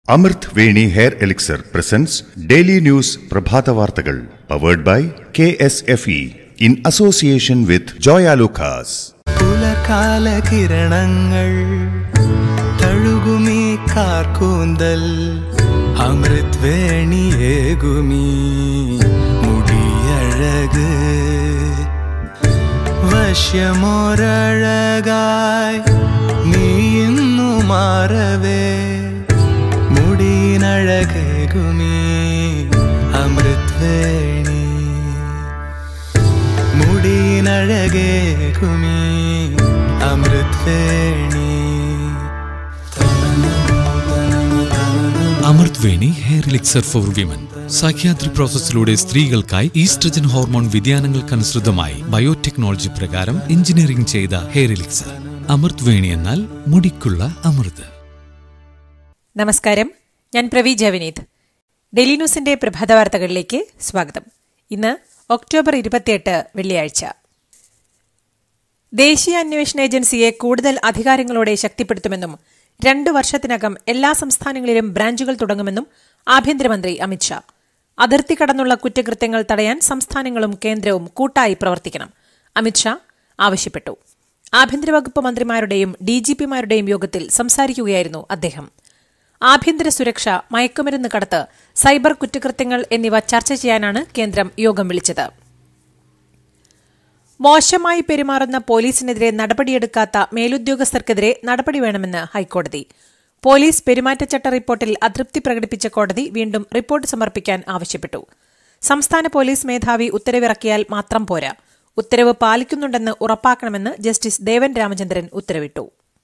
അമൃത് Veni hair elixir presents daily news പ്രഭാത വാർത്തകൾ powered by K S F E in association with Joy Alukkas പുലർകാല കിരണങ്ങൾ തഴുകുമീ കാർക്കൂന്തൽ അമൃത് വേണിയേകുമീ മുടിയഴക് വശ്യമൊരഴകായി നീ ഇന്നു മാറവേ മുടിയിനഴകേകുമീ അമൃത് വേണി മുടിയിനഴകേകുമീ അമൃത് Veni Amrit Veni hair elixir for women സഖ്യാദ്രി പ്രോസസ്സിലൂടെ സ്ത്രീകൾക്കായി ഈസ്ട്രജൻ ഹോർമോൺ വ്യതിയാനങ്ങൾക്കനുസൃതമായി ബയോടെക്നോളജി പ്രകാരം എഞ്ചിനീയറിംഗ് ചെയ്ത ഹെയർ എലിക്സർ അമൃത് വേണി എന്നാൽ മുടിക്കുള്ള അമൃത് നമസ്കാരം ഞാൻ പ്രവി ജവനീത് ഡെയിലി ന്യൂസിന്റെ പ്രഭാത വാർത്തകളിലേക്ക് സ്വാഗതം ഇന്ന് ഒക്ടോബർ ഇരുപത്തിയെട്ട് വെള്ളിയാഴ്ച ദേശീയ അന്വേഷണ ഏജൻസിയെ കൂടുതൽ അധികാരങ്ങളോടെ ശക്തിപ്പെടുത്തുമെന്നും രണ്ടു വർഷത്തിനകം എല്ലാ സംസ്ഥാനങ്ങളിലും ബ്രാഞ്ചുകൾ തുടങ്ങുമെന്നും ആഭ്യന്തരമന്ത്രി അമിത്ഷാ അതിർത്തി കടന്നുള്ള കുറ്റകൃത്യങ്ങൾ തടയാൻ സംസ്ഥാനങ്ങളും കേന്ദ്രവും കൂട്ടായി പ്രവർത്തിക്കണം അമിത്ഷാ ആവശ്യപ്പെട്ടു ആഭ്യന്തര വകുപ്പ് മന്ത്രിമാരുടെയും ഡിജിപിമാരുടെയും യോഗത്തിൽ സംസാരിക്കുകയായിരുന്നു അദ്ദേഹം ആഭ്യന്തര സുരക്ഷ മയക്കുമരുന്ന് കടത്ത് സൈബർ കുറ്റകൃത്യങ്ങൾ എന്നിവ ചർച്ച ചെയ്യാനാണ് കേന്ദ്രം യോഗം വിളിച്ചത് മോശമായി പെരുമാറുന്ന പോലീസിനെതിരെ നടപടിയെടുക്കാത്ത മേലുദ്യോഗസ്ഥർക്കെതിരെ നടപടി വേണമെന്ന് ഹൈക്കോടതി പോലീസ് പെരുമാറ്റച്ചട്ട റിപ്പോർട്ടിൽ അതൃപ്തി പ്രകടിപ്പിച്ച കോടതി വീണ്ടും റിപ്പോർട്ട് സമർപ്പിക്കാൻ ആവശ്യപ്പെട്ടു സംസ്ഥാന പോലീസ് മേധാവി ഉത്തരവിറക്കിയാൽ മാത്രം പോരാ ഉത്തരവ് പാലിക്കുന്നുണ്ടെന്ന് ഉറപ്പാക്കണമെന്ന് ജസ്റ്റിസ് ദേവൻ രാമചന്ദ്രൻ ഉത്തരവിട്ടു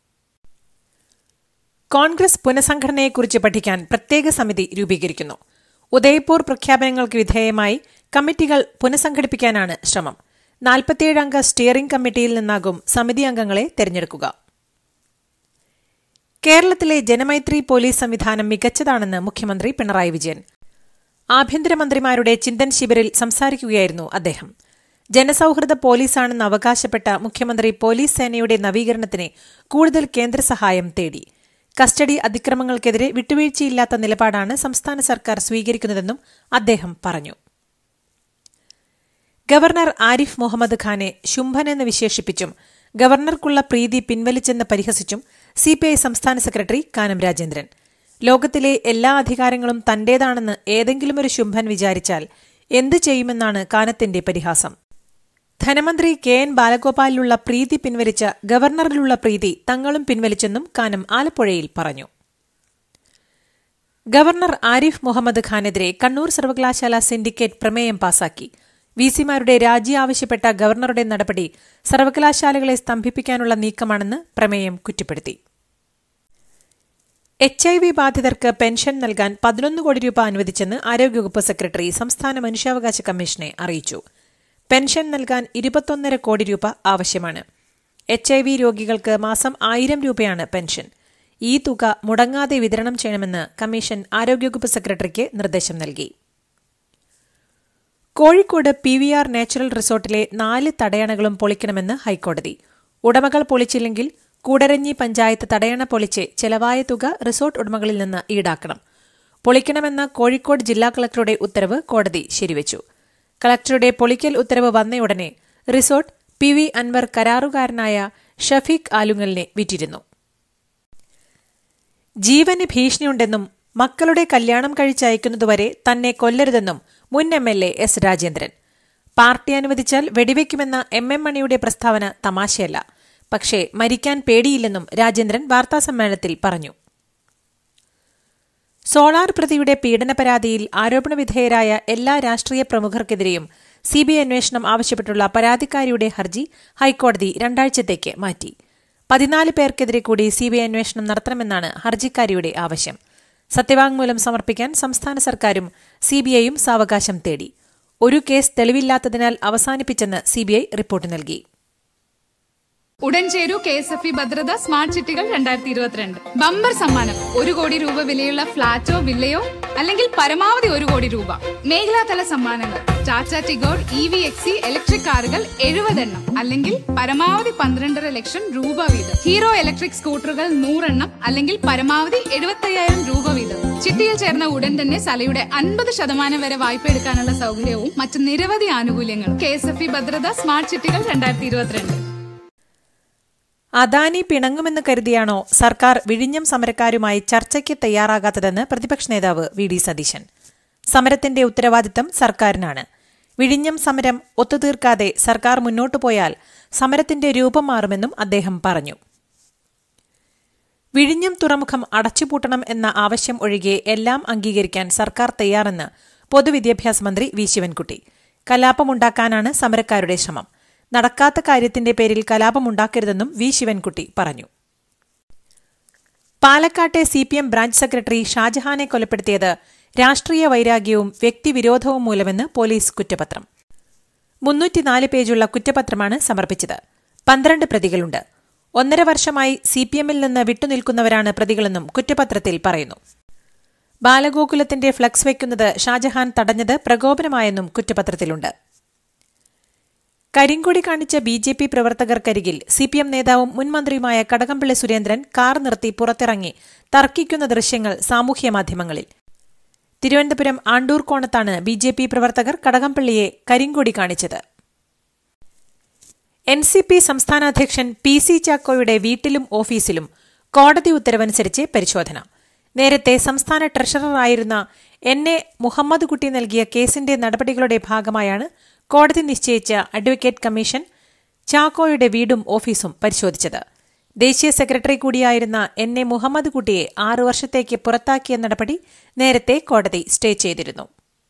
കോൺഗ്രസ് പുനഃസംഘടനയെക്കുറിച്ച് പഠിക്കാൻ പ്രത്യേക സമിതി രൂപീകരിക്കുന്നു ഉദയ്പൂർ പ്രഖ്യാപനങ്ങൾക്ക് വിധേയമായി കമ്മിറ്റികൾ പുനഃസംഘടിപ്പിക്കാനാണ് ശ്രമം നാൽപ്പത്തിയേഴ് അംഗ സ്റ്റിയറിംഗ് കമ്മിറ്റിയിൽ നിന്നാകും സമിതി അംഗങ്ങളെ തെരഞ്ഞെടുക്കുക കേരളത്തിലെ ജനമൈത്രി പോലീസ് സംവിധാനം മികച്ചതാണെന്ന് മുഖ്യമന്ത്രി പിണറായി വിജയൻ ആഭ്യന്തരമന്ത്രിമാരുടെ ചിന്തൻ ശിബിരിൽ സംസാരിക്കുകയായിരുന്നു അദ്ദേഹം ജനസൌഹൃദ പോലീസാണെന്ന് അവകാശപ്പെട്ട മുഖ്യമന്ത്രി പോലീസ് സേനയുടെ നവീകരണത്തിന് കൂടുതൽ കേന്ദ്ര സഹായം തേടി കസ്റ്റഡി അതിക്രമങ്ങൾക്കെതിരെ വിട്ടുവീഴ്ചയില്ലാത്ത നിലപാടാണ് സംസ്ഥാന സർക്കാർ സ്വീകരിക്കുന്നതെന്നും അദ്ദേഹം പറഞ്ഞു ഗവർണർ ആരിഫ് മുഹമ്മദ് ഖാനെ ശുംഭനെന്ന് വിശേഷിപ്പിച്ചും ഗവർണർക്കുള്ള പ്രീതി പിൻവലിച്ചെന്ന് പരിഹസിച്ചും സിപിഐ സംസ്ഥാന സെക്രട്ടറി കാനം രാജേന്ദ്രൻ ലോകത്തിലെ എല്ലാ അധികാരങ്ങളും തന്റേതാണെന്ന് ഏതെങ്കിലും ഒരു ശുംഭൻ വിചാരിച്ചാൽ എന്തു ചെയ്യുമെന്നാണ് കാനത്തിന്റെ പരിഹാസം ധനമന്ത്രി കെ എൻ ബാലഗോപാലിലുള്ള പ്രീതി പിൻവലിച്ച ഗവർണറിലുള്ള പ്രീതി തങ്ങളും പിൻവലിച്ചെന്നും കാനം ആലപ്പുഴയിൽ പറഞ്ഞു ഗവർണർ ആരിഫ് മുഹമ്മദ് ഖാനെതിരെ കണ്ണൂർ സർവകലാശാല സിൻഡിക്കേറ്റ് പ്രമേയം പാസാക്കി വിസിമാരുടെ രാജി ആവശ്യപ്പെട്ട ഗവർണറുടെ നടപടി സർവകലാശാലകളെ സ്തംഭിപ്പിക്കാനുള്ള നീക്കമാണെന്ന് പ്രമേയം കുറ്റപ്പെടുത്തി എച്ച് ഐ വി ബാധിതർക്ക് പെൻഷൻ നൽകാൻ പതിനൊന്ന് കോടി രൂപ അനുവദിച്ചെന്ന് ആരോഗ്യവകുപ്പ് സെക്രട്ടറി സംസ്ഥാന മനുഷ്യാവകാശ കമ്മീഷനെ അറിയിച്ചു പെൻഷൻ നൽകാൻ ഇരുപത്തൊന്നര കോടി രൂപ ആവശ്യമാണ് എച്ച് ഐ വി രോഗികൾക്ക് മാസം ആയിരം രൂപയാണ് പെൻഷൻ ഈ തുക മുടങ്ങാതെ വിതരണം ചെയ്യണമെന്ന് കമ്മീഷൻ ആരോഗ്യവകുപ്പ് സെക്രട്ടറിക്ക് നിർദ്ദേശം നൽകി Kozhikode P V R natural റിസോർട്ടിലെ നാല് തടയണകളും പൊളിക്കണമെന്ന് ഹൈക്കോടതി ഉടമകൾ പൊളിച്ചില്ലെങ്കിൽ കൂടരഞ്ഞി പഞ്ചായത്ത് തടയണ പൊളിച്ച് ചെലവായ തുക റിസോർട്ട് ഉടമകളിൽ നിന്ന് ഈടാക്കണം പൊളിക്കണമെന്ന കോഴിക്കോട് ജില്ലാ കളക്ടറുടെ ഉത്തരവ് കോടതി ശരിവച്ചു കളക്ടറുടെ പൊളിക്കൽ ഉത്തരവ് വന്നയുടനെ റിസോർട്ട് പി വി അൻവർ കരാറുകാരനായ ഷഫീഖ് ആലുങ്ങലിനെ വിറ്റിരുന്നു ജീവന് ഭീഷണിയുണ്ടെന്നും മക്കളുടെ കല്യാണം കഴിച്ചയക്കുന്നതുവരെ തന്നെ കൊല്ലരുതെന്നും മുൻ M L A S Rajendran party അനുവദിച്ചാൽ വെടിവെക്കുമെന്ന എം എം മണിയുടെ പ്രസ്താവന തമാശയല്ല പക്ഷേ മരിക്കാൻ പേടിയില്ലെന്നും രാജേന്ദ്രൻ വാർത്താസമ്മേളനത്തിൽ പറഞ്ഞു സോളാർ പ്രതിയുടെ പീഡന പരാതിയിൽ ആരോപണവിധേയരായ എല്ലാ രാഷ്ട്രീയ പ്രമുഖർക്കെതിരെയും സിബിഐ അന്വേഷണം ആവശ്യപ്പെട്ടുള്ള പരാതിക്കാരിയുടെ ഹർജി ഹൈക്കോടതി രണ്ടാഴ്ചത്തേക്ക് മാറ്റി പതിനാല് പേർക്കെതിരെ കൂടി സിബിഐ അന്വേഷണം നടത്തണമെന്നാണ് ഹർജിക്കാരിയുടെ ആവശ്യം സത്യവാങ്മൂലം സമർപ്പിക്കാൻ സംസ്ഥാന സർക്കാരും സിബിഐയും സാവകാശം തേടി ഒരു കേസ് തെളിവില്ലാത്തതിനാൽ അവസാനിപ്പിച്ചെന്ന് സിബിഐ റിപ്പോർട്ട് നൽകി ഉടൻ ചേരൂ K S F E Bhadratha smart സിറ്റികൾ രണ്ടായിരത്തി ഇരുപത്തിരണ്ട് ബമ്പർ സമ്മാനം ഒരു കോടി രൂപ വിലയുള്ള ഫ്ളാറ്റോ വില്ലയോ അല്ലെങ്കിൽ പരമാവധി ഒരു കോടി രൂപ മേഖലാതല സമ്മാനങ്ങൾ ടാറ്റ ടിഗോർ ഇ വി എക്സി ഇലക്ട്രിക് കാറുകൾ എഴുപതെണ്ണം അല്ലെങ്കിൽ പരമാവധി പന്ത്രണ്ടര ലക്ഷം രൂപ വീതം ഹീറോ ഇലക്ട്രിക് സ്കൂട്ടറുകൾ നൂറെണ്ണം അല്ലെങ്കിൽ പരമാവധി എഴുപത്തയ്യായിരം രൂപ വീതം കിഫ്റ്റിയിൽ ചേർന്ന ഉടൻ തന്നെ സലയുടെ അൻപത് ശതമാനം വരെ വായ്പ എടുക്കാനുള്ള സൗകര്യവും മറ്റ് നിരവധി ആനുകൂല്യങ്ങളും K S F E Bhadratha smart ചിട്ടികൾ രണ്ടായിരത്തി ഇരുപത്തിരണ്ട് അദാനി പിണങ്ങുമെന്ന് കരുതിയാണോ സർക്കാർ വിഴിഞ്ഞം സമരക്കാരുമായി ചർച്ചയ്ക്ക് തയ്യാറാകാത്തതെന്ന് പ്രതിപക്ഷ നേതാവ് വി ഡി സതീശൻ സമരത്തിന്റെ ഉത്തരവാദിത്തം സർക്കാരിനാണ് വിഴിഞ്ഞം സമരം ഒത്തുതീർക്കാതെ സർക്കാർ മുന്നോട്ടു പോയാൽ സമരത്തിന്റെ രൂപം മാറുമെന്നും അദ്ദേഹം പറഞ്ഞു വിഴിഞ്ഞം തുറമുഖം അടച്ചുപൂട്ടണം എന്ന ആവശ്യം ഒഴികെ എല്ലാം അംഗീകരിക്കാൻ സർക്കാർ തയ്യാറെന്ന് പൊതുവിദ്യാഭ്യാസ മന്ത്രി വി ശിവൻകുട്ടി കലാപമുണ്ടാക്കാനാണ് സമരക്കാരുടെ ശ്രമം നടക്കാത്ത കാര്യത്തിന്റെ പേരിൽ കലാപമുണ്ടാക്കരുതെന്നും വി ശിവൻകുട്ടി പറഞ്ഞു പാലക്കാട്ടെ C P M branch secretary ഷാജഹാനെ കൊലപ്പെടുത്തിയത് രാഷ്ട്രീയ വൈരാഗ്യവും വ്യക്തിവിരോധവും മൂലമെന്ന് പോലീസ് കുറ്റപത്രം മുന്നൂറ്റിനാല് പേജുള്ള കുറ്റപത്രമാണ് സമർപ്പിച്ചത് പന്ത്രണ്ട് പ്രതികളുണ്ട് ഒന്നര വർഷമായി സി പി എമ്മിൽ നിന്ന് വിട്ടുനിൽക്കുന്നവരാണ് പ്രതികളെന്നും കുറ്റപത്രത്തിൽ പറയുന്നു ബാലഗോകുലത്തിന്റെ ഫ്ലക്സ് വയ്ക്കുന്നത് ഷാജഹാൻ തടഞ്ഞത് പ്രകോപനമായെന്നും കുറ്റപത്രത്തിലുണ്ട് കരിങ്കൊടി കാണിച്ച ബി ജെ പി പ്രവർത്തകർക്കരികിൽ സി പി എം നേതാവും മുൻമന്ത്രിയുമായ കടകംപള്ളി സുരേന്ദ്രൻ കാർ നിർത്തി പുറത്തിറങ്ങി തർക്കിക്കുന്ന ദൃശ്യങ്ങൾ സാമൂഹ്യമാധ്യമങ്ങളിൽ തിരുവനന്തപുരം ആണ്ടൂർ കോണത്താണ് ബി ജെ പി പ്രവർത്തകർ കടകംപള്ളിയെ കരിങ്കൊടി കാണിച്ചത് എൻ സി പി സംസ്ഥാന അധ്യക്ഷൻ പി സി ചാക്കോയുടെ വീട്ടിലും ഓഫീസിലും കോടതി ഉത്തരവനുസരിച്ച് പരിശോധന നേരത്തെ സംസ്ഥാന ട്രഷററായിരുന്ന എൻ എ മുഹമ്മദ് കുട്ടി നൽകിയ കേസിന്റെ നടപടികളുടെ ഭാഗമായാണ് കോടതി നിശ്ചയിച്ച അഡ്വക്കേറ്റ് കമ്മീഷൻ ചാക്കോയുടെ വീടും ഓഫീസും പരിശോധിച്ചത് ദേശീയ സെക്രട്ടറി കൂടിയായിരുന്ന എൻ എ മുഹമ്മദ് കുട്ടിയെ ആറു വർഷത്തേക്ക് പുറത്താക്കിയ നടപടി നേരത്തെ കോടതി സ്റ്റേ ചെയ്തിരുന്നു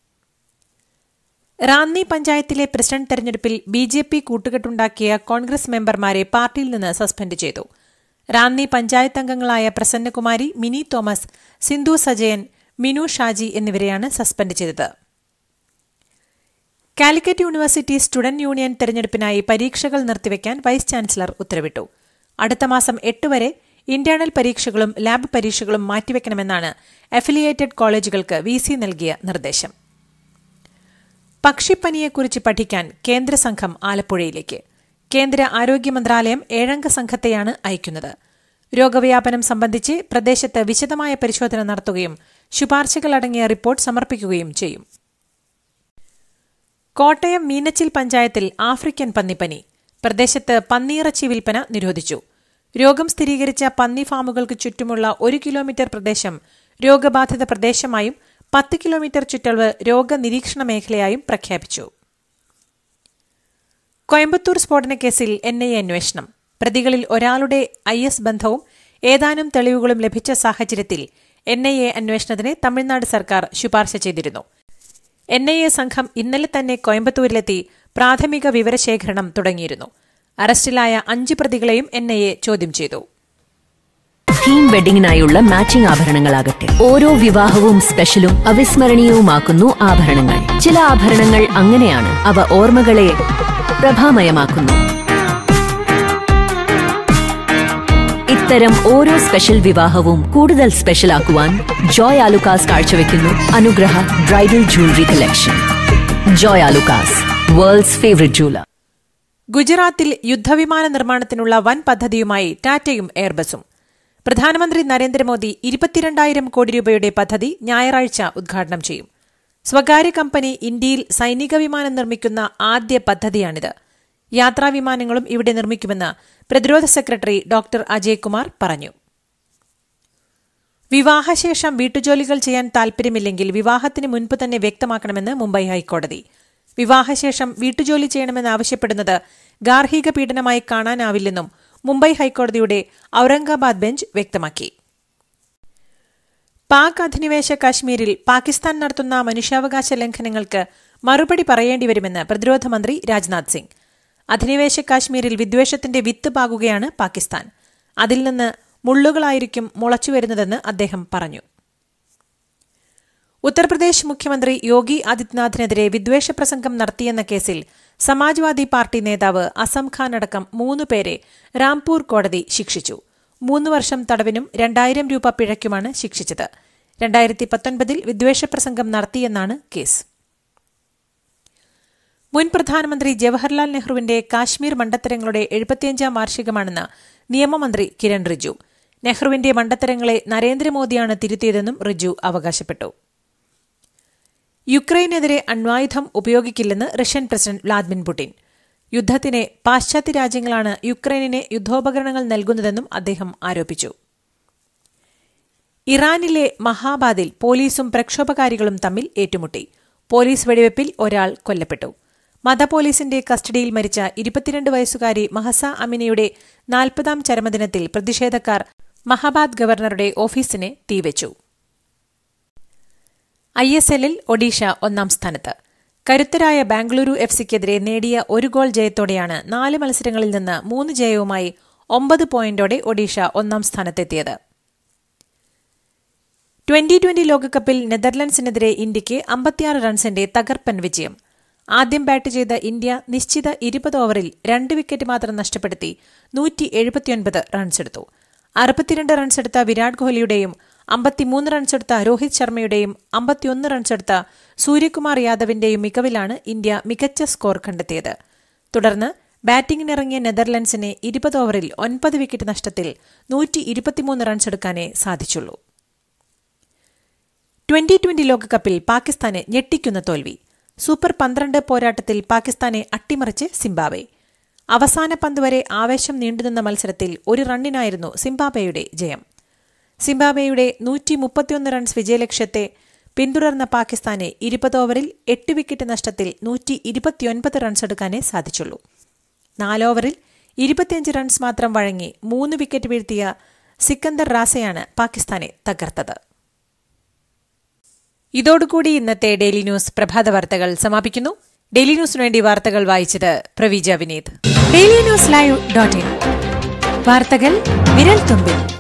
റാന്നി പഞ്ചായത്തിലെ പ്രസിഡന്റ് തെരഞ്ഞെടുപ്പിൽ ബി ജെ പി കൂട്ടുകെട്ടുണ്ടാക്കിയ കോൺഗ്രസ് മെമ്പർമാരെ പാർട്ടിയിൽ നിന്ന് സസ്പെൻഡ് ചെയ്തു റാന്നി പഞ്ചായത്ത് അംഗങ്ങളായ പ്രസന്നകുമാരി മിനി തോമസ് സിന്ധു സജയൻ മിനു ഷാജി എന്നിവരെയാണ് സസ്പെൻഡ് ചെയ്തത് കാലിക്കറ്റ് യൂണിവേഴ്സിറ്റി സ്റ്റുഡന്റ് യൂണിയൻ തെരഞ്ഞെടുപ്പിനായി പരീക്ഷകൾ നിർത്തിവെക്കാൻ വൈസ് ചാൻസലർ ഉത്തരവിട്ടു അടുത്ത മാസം എട്ട് വരെ ഇന്റേണൽ പരീക്ഷകളും ലാബ് പരീക്ഷകളും മാറ്റിവെക്കണമെന്നാണ് അഫിലിയേറ്റഡ് കോളേജുകൾക്ക് വി സി നൽകിയ നിർദ്ദേശം പക്ഷിപ്പനിയെക്കുറിച്ച് പഠിക്കാൻ കേന്ദ്ര സംഘം ആലപ്പുഴയിലേക്ക് കേന്ദ്ര ആരോഗ്യ മന്ത്രാലയം ഏഴംഗ സംഘത്തെയാണ് അയക്കുന്നത് രോഗവ്യാപനം സംബന്ധിച്ച് പ്രദേശത്ത് വിശദമായ പരിശോധന നടത്തുകയും ശുപാർശകളടങ്ങിയ റിപ്പോർട്ട് സമർപ്പിക്കുകയും ചെയ്യും കോട്ടയം മീനച്ചിൽ പഞ്ചായത്തിൽ ആഫ്രിക്കൻ പന്നിപ്പനി പ്രദേശത്ത് പന്നിയിറച്ചി വിൽപ്പന നിരോധിച്ചു രോഗം സ്ഥിരീകരിച്ച പന്നി ഫാമുകൾക്ക് ചുറ്റുമുള്ള ഒരു കിലോമീറ്റർ പ്രദേശം രോഗബാധിത പ്രദേശമായും പത്ത് കിലോമീറ്റർ ചുറ്റളവ് രോഗനിരീക്ഷണ മേഖലയായും പ്രഖ്യാപിച്ചു കോയമ്പത്തൂർ സ്ഫോടനക്കേസിൽ എൻ ഐ എ അന്വേഷണം പ്രതികളിൽ ഒരാളുടെ ഐ എസ് ബന്ധവും ഏതാനും തെളിവുകളും ലഭിച്ച സാഹചര്യത്തിൽ എൻ ഐ എ അന്വേഷണത്തിന് തമിഴ്നാട് സർക്കാർ ശുപാർശ ചെയ്തിരുന്നു എൻ ഐ എ സംഘം ഇന്നലെ തന്നെ കോയമ്പത്തൂരിലെത്തി പ്രാഥമിക വിവരശേഖരണം തുടങ്ങിയിരുന്നു അറസ്റ്റിലായ അഞ്ച് പ്രതികളെയും എൻ ഐ എ ചോദ്യം ചെയ്തു തീം വെഡിങ്ങിനായുള്ള മാച്ചിംഗ് ആഭരണങ്ങളാകട്ടെ ഓരോ വിവാഹവും സ്പെഷ്യലും അവിസ്മരണീയവുമാക്കുന്നു ആഭരണങ്ങൾ ചില ആഭരണങ്ങൾ അങ്ങനെയാണ് അവ ഓർമ്മകളെ പ്രഭാമയമാക്കുന്നു ഇത്തരം ഓരോ സ്പെഷ്യൽ വിവാഹവും കൂടുതൽ സ്പെഷ്യൽ ആക്കുവാൻ ജോയ് ആലുക്കാസ് കാഴ്ചവെക്കുന്നു Anugraha bridal jewellery collection Joy Alukkas world's favourite jeweller ഗുജറാത്തിൽ യുദ്ധവിമാന നിർമ്മാണത്തിനുള്ള വൻ പദ്ധതിയുമായി ടാറ്റയും എയർബസും പ്രധാനമന്ത്രി നരേന്ദ്രമോദി ഇരുപത്തിരണ്ടായിരം കോടി രൂപയുടെ പദ്ധതി ഞായറാഴ്ച ഉദ്ഘാടനം ചെയ്യും സ്വകാര്യ കമ്പനി ഇന്ത്യയിൽ സൈനിക വിമാനം നിർമ്മിക്കുന്ന ആദ്യ പദ്ധതിയാണിത് യാത്രാ വിമാനങ്ങളും ഇവിടെ നിർമ്മിക്കുമെന്ന് പ്രതിരോധ സെക്രട്ടറി ഡോക്ടർ അജയ് കുമാർ പറഞ്ഞു വിവാഹശേഷം വീട്ടുജോലികൾ ചെയ്യാൻ താൽപര്യമില്ലെങ്കിൽ വിവാഹത്തിന് മുൻപ് തന്നെ വ്യക്തമാക്കണമെന്ന് മുംബൈ ഹൈക്കോടതി വിവാഹശേഷം വീട്ടുജോലി ചെയ്യണമെന്നാവശ്യപ്പെടുന്നത് ഗാർഹിക പീഡനമായി കാണാനാവില്ലെന്നും മുംബൈ ഹൈക്കോടതിയുടെ ഔറംഗാബാദ് ബെഞ്ച് വ്യക്തമാക്കി പാക് അധിനിവേശ കാശ്മീരിൽ പാകിസ്ഥാൻ നടത്തുന്ന മനുഷ്യാവകാശ ലംഘനങ്ങൾക്ക് മറുപടി പറയേണ്ടിവരുമെന്ന് പ്രതിരോധ മന്ത്രി രാജ്നാഥ് സിംഗ് അധിനിവേശ കാശ്മീരിൽ വിദ്വേഷത്തിന്റെ വിത്ത് പാകുകയാണ് പാകിസ്ഥാൻ അതിൽ നിന്ന് മുള്ളുകളായിരിക്കും മുളച്ചുവരുന്നതെന്ന് അദ്ദേഹം പറഞ്ഞു ഉത്തർപ്രദേശ് മുഖ്യമന്ത്രി യോഗി ആദിത്യനാഥിനെതിരെ വിദ്വേഷ പ്രസംഗം നടത്തിയെന്ന കേസിൽ സമാജ്വാദി പാർട്ടി നേതാവ് അസം ഖാൻ അടക്കം മൂന്ന് പേരെ റാംപൂർ കോടതി ശിക്ഷിച്ചു മൂന്ന് വർഷം തടവിനും രണ്ടായിരം രൂപ പിഴയ്ക്കുമാണ് ശിക്ഷിച്ചത് രണ്ടായിരത്തി പത്തൊൻപതിൽ വിദ്വേഷ പ്രസംഗം നടത്തിയെന്നാണ് കേസ് മുൻ പ്രധാനമന്ത്രി ജവഹർലാൽ നെഹ്റുവിന്റെ കാശ്മീർ മണ്ടത്തരങ്ങളുടെ എഴുപത്തിയഞ്ചാം വാർഷികമാണെന്ന് നിയമമന്ത്രി കിരൺ റിജു നെഹ്റുവിന്റെ മണ്ടത്തരങ്ങളെ നരേന്ദ്രമോദിയാണ് തിരുത്തിയതെന്നും റിജു അവകാശപ്പെട്ടു യുക്രൈനെതിരെ അണ്വായുധം ഉപയോഗിക്കില്ലെന്ന് റഷ്യൻ പ്രസിഡന്റ് വ്ളാദിമിർ പുടിൻ യുദ്ധത്തിന് പാശ്ചാത്യ രാജ്യങ്ങളാണ് യുക്രൈനിന് യുദ്ധോപകരണങ്ങൾ നൽകുന്നതെന്നും അദ്ദേഹം ആരോപിച്ചു ഇറാനിലെ മഹാബാദിൽ പോലീസും പ്രക്ഷോഭകാരികളും തമ്മിൽ ഏറ്റുമുട്ടി പോലീസ് വെടിവെപ്പിൽ ഒരാൾ കൊല്ലപ്പെട്ടു മതപോലീസിന്റെ കസ്റ്റഡിയിൽ മരിച്ച ഇരുപത്തിരണ്ട് വയസ്സുകാരി മഹസ അമിനയുടെ നാൽപ്പതാം ചരമദിനത്തിൽ പ്രതിഷേധക്കാർ മഹാബാദ് ഗവർണറുടെ ഓഫീസിന് തീവച്ചു ഐ എസ് എല്ലിൽ ഒഡീഷ ഒന്നാം സ്ഥാനത്ത് കരുത്തരായ ബാംഗ്ലൂരു എഫ് സിക്കെതിരെ നേടിയ ഒരു ഗോൾ ജയത്തോടെയാണ് നാല് മത്സരങ്ങളിൽ നിന്ന് മൂന്ന് ജയവുമായി ഒമ്പത് പോയിന്റോടെ ഒഡീഷ ഒന്നാം സ്ഥാനത്തെത്തിയത് ട്വന്റി ട്വന്റി ലോകകപ്പിൽ നെതർലൻഡ്സിനെതിരെ ഇന്ത്യയ്ക്ക് അമ്പത്തിയാറ് റൺസിന്റെ തകർപ്പൻ വിജയം ആദ്യം ബാറ്റ് ചെയ്ത ഇന്ത്യ നിശ്ചിത ഇരുപത് ഓവറിൽ രണ്ട് വിക്കറ്റ് മാത്രം നഷ്ടപ്പെടുത്തി നൂറ്റി എഴുപത്തിയൊൻപത് റൺസെടുത്തു അറുപത്തിരണ്ട് റൺസെടുത്ത വിരാട് കോഹ്ലിയുടെയും അമ്പത്തിമൂന്ന് റൺസെടുത്ത രോഹിത് ശർമ്മയുടെയും അമ്പത്തിയൊന്ന് റൺസെടുത്ത സൂര്യകുമാർ യാദവിന്റെയും മികവിലാണ് ഇന്ത്യ മികച്ച സ്കോർ കണ്ടെത്തിയത് തുടർന്ന് ബാറ്റിംഗിനിറങ്ങിയ നെതർലൻഡ്സിനെ ഇരുപത് ഓവറിൽ ഒൻപത് വിക്കറ്റ് നഷ്ടത്തിൽ നൂറ്റി ഇരുപത്തിമൂന്ന് റൺസെടുക്കാനേ സാധിച്ചുള്ളൂ ട്വന്റി ട്വന്റി ലോകകപ്പിൽ പാകിസ്ഥാന് ഞെട്ടിക്കുന്ന തോൽവി സൂപ്പർ പന്ത്രണ്ട് പോരാട്ടത്തിൽ പാകിസ്ഥാനെ അട്ടിമറിച്ച് സിംബാബ്വെ അവസാന പന്ത് വരെ ആവേശം നീണ്ടുനിന്ന മത്സരത്തിൽ ഒരു റണ്ണിനായിരുന്നു സിംബാബ്വെയുടെ ജയം സിംബാബ്വെയുടെ നൂറ്റി മുപ്പത്തിയൊന്ന് റൺസ് വിജയലക്ഷ്യത്തെ പിന്തുടർന്ന പാകിസ്ഥാനെ ഇരുപത് ഓവറിൽ എട്ട് വിക്കറ്റ് നഷ്ടത്തിൽ നൂറ്റി ഇരുപത്തിയൊൻപത് റൺസ് എടുക്കാനേ സാധിച്ചുള്ളൂ നാലോവറിൽ ഇരുപത്തിയഞ്ച് റൺസ് മാത്രം വഴങ്ങി മൂന്ന് വിക്കറ്റ് വീഴ്ത്തിയ സിക്കന്ദർ റാസയാണ് പാകിസ്ഥാനെ തകർത്തത് ഇതോടുകൂടി ഇന്നത്തെ ഡെയിലി ന്യൂസ് പ്രഭാത വാർത്തകൾ സമാപിക്കുന്നു ഡെയിലി ന്യൂസിനു വേണ്ടി വാർത്തകൾ വായിച്ചത് Praveeja Vineeth daily news live dot in വാർത്തകൾ വിരൽ തുമ്പിൽ